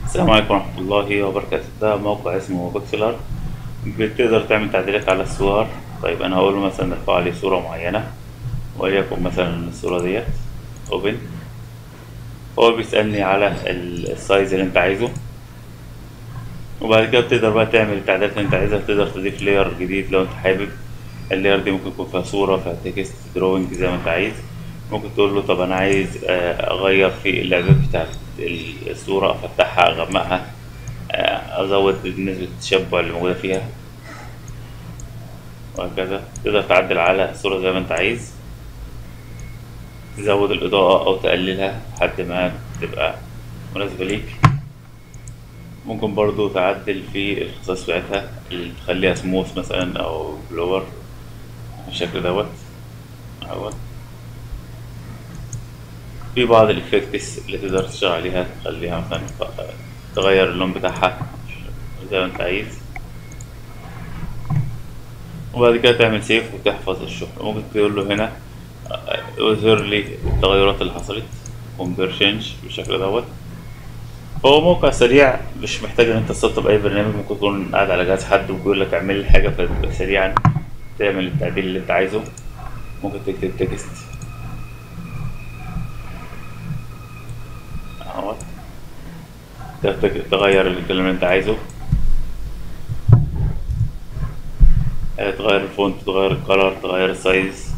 السلام عليكم ورحمة الله وبركاته ده موقع اسمه بيكسلر بتقدر تعمل تعديلات على الصور طيب أنا هقول له مثلا ارفع لي صورة معينة وليكن مثلا الصورة ديت اوبن هو بيسألني على ال- السايز اللي انت عايزه وبعد كده بتقدر بقى تعمل التعديلات اللي انت عايزها تقدر تضيف لاير جديد لو انت حابب اللاير دي ممكن يكون فيها صورة فيها تكست دروينج زي ما انت عايز ممكن تقول له طب انا عايز آه، اغير في الاعدادات بتاعت الصورة افتحها اغمقها آه، ازود نسبة التشبع اللي موجودة فيها وهكذا تقدر تعدل على الصورة زي ما انت عايز تزود الإضاءة أو تقللها لحد ما تبقى مناسبة ليك ممكن برضو تعدل في الخصائص بتاعتها اللي تخليها سموث مثلا أو بلور بالشكل دوت أهوت في بعض الإفكتس اللي تقدر تشتغل عليها تخليها مثلا تغير اللون بتاعها زي ما انت عايز وبعد كده تعمل سيف وتحفظ الشغل ممكن تقول له هنا آه، اظهر لي التغيرات اللي حصلت كومبير تشينج بالشكل دوت هو موقع سريع مش محتاج ان انت تسطب اي برنامج ممكن تكون قاعد على جهاز حد وبيقول لك اعمل لي حاجه فتبقى سريعا تعمل التعديل اللي انت عايزه ممكن تكتب تكست اهوت تغ- تغير الكلام اللي انت عايزه آه، تغير الفونت تغير الكلر تغير السايز